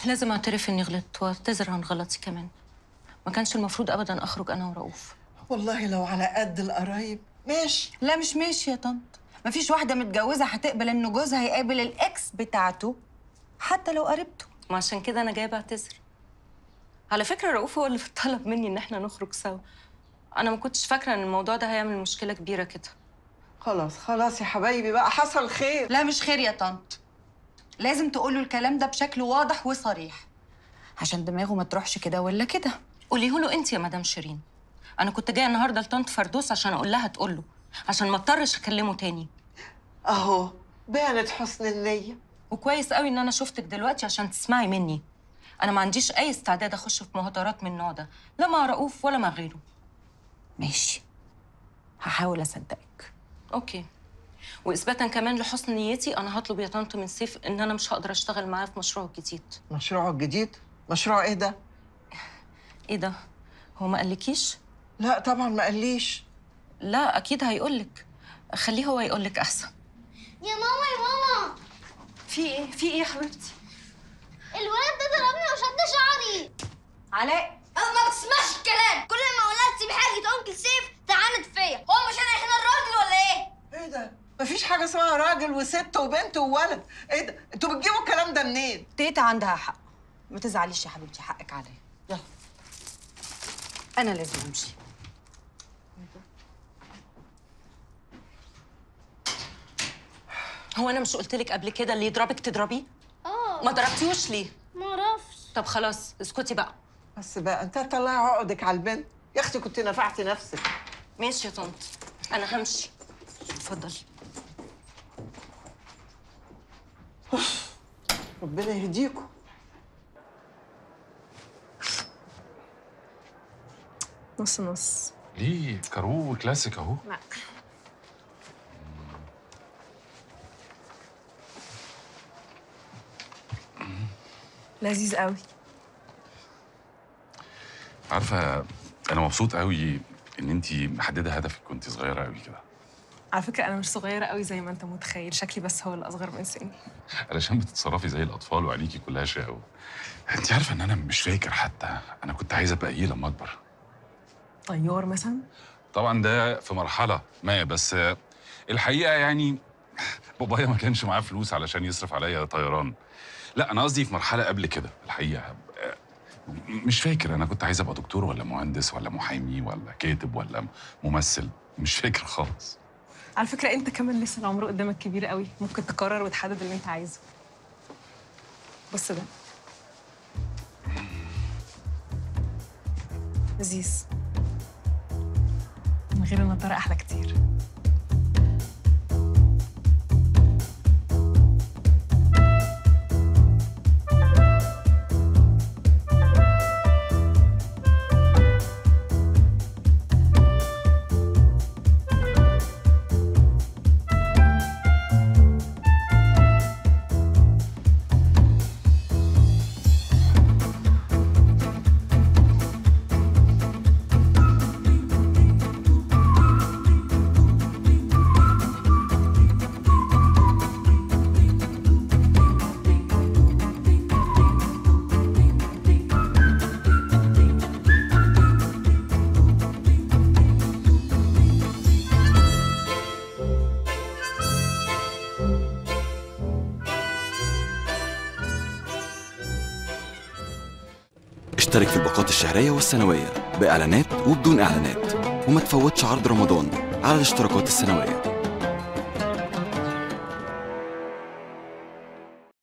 لازم اعترف اني غلطت واعتذر عن غلطي كمان ما كانش المفروض ابدا اخرج انا ورؤوف والله لو على قد القرايب ماشي لا مش ماشي يا طنط مفيش واحدة متجوزة هتقبل إن جوزها يقابل الإكس بتاعته حتى لو قريبته وعشان كده انا جايه بعتذر على فكره رؤوف هو اللي طلب مني ان احنا نخرج سوا انا ما كنتش فاكره ان الموضوع ده هيعمل مشكله كبيره كده خلاص خلاص يا حبايبي بقى حصل خير لا مش خير يا طنط لازم تقوله الكلام ده بشكل واضح وصريح عشان دماغه ما تروحش كده ولا كده قوليه له انت يا مدام شيرين انا كنت جايه النهارده لطنط فردوس عشان اقول لها تقول له عشان ما اضطرش اكلمه تاني اهو بانت حسن النية وكويس قوي ان انا شفتك دلوقتي عشان تسمعي مني انا ما عنديش اي استعداد اخش في مهاترات من النوع ده لا مع رؤوف ولا مع غيره ماشي هحاول أصدقك اوكي واثباتا كمان لحسن نيتي انا هطلب يا طنط من سيف ان انا مش هقدر اشتغل معاه في مشروعه الجديد مشروعه الجديد مشروع ايه ده؟ ايه ده هو ما قالكيش لا طبعا ما قاليش لا اكيد هيقولك خليه هو يقولك احسن يا ماما يا ماما في ايه في ايه يا حبيبتي الولد ده ضربني وشد شعري علاء ما بتسمعش الكلام كل ما اقولها تسيب حاجه انكل سيف تعاند فيا هو مش انا هنا الراجل ولا ايه ايه ده؟ مفيش حاجة اسمها راجل وست وبنت وولد، ايه ده؟ انتوا بتجيبوا الكلام ده منين؟ تيتا عندها حق ما تزعليش يا حبيبتي حقك عليا يلا أنا لازم أمشي هو انا مش قلت لك قبل كده اللي يضربك تضربيه اه ما ضربتيهوش ليه ما اعرفش طب خلاص اسكتي بقى بس بقى انت طلعي عقدك على البنت، يا اختي كنت نفعتي نفسك. ماشي يا طنط انا همشي اتفضلي ربنا يهديكم. نص نص ليه كارو كلاسيك اهو لا لذيذ قوي عارفه انا مبسوط قوي ان انت محدده هدفك كنت صغيره قوي كده على فكرة أنا مش صغيرة قوي زي ما أنت متخيل شكلي بس هو اللي أصغر من سني علشان بتتصرفي زي الاطفال وعينيكي كلها شقاوة انت عارفه ان انا مش فاكر حتى انا كنت عايز ابقى ايه لما اكبر طيار مثلا طبعا ده في مرحله ما بس الحقيقه يعني بابايا ما كانش معاه فلوس علشان يصرف عليا طيران لا انا قصدي في مرحله قبل كده الحقيقه مش فاكر انا كنت عايز ابقى دكتور ولا مهندس ولا محامي ولا كاتب ولا ممثل مش فاكر خالص على فكرة أنت كمان لسه العمر قدامك كبير قوي ممكن تقرر وتحدد اللي أنت عايزه بص ده لذيذ من غير النضارة أحلى كتير اشترك في الباقات الشهرية والسنوية بإعلانات وبدون إعلانات وما تفوتش عرض رمضان على الاشتراكات السنوية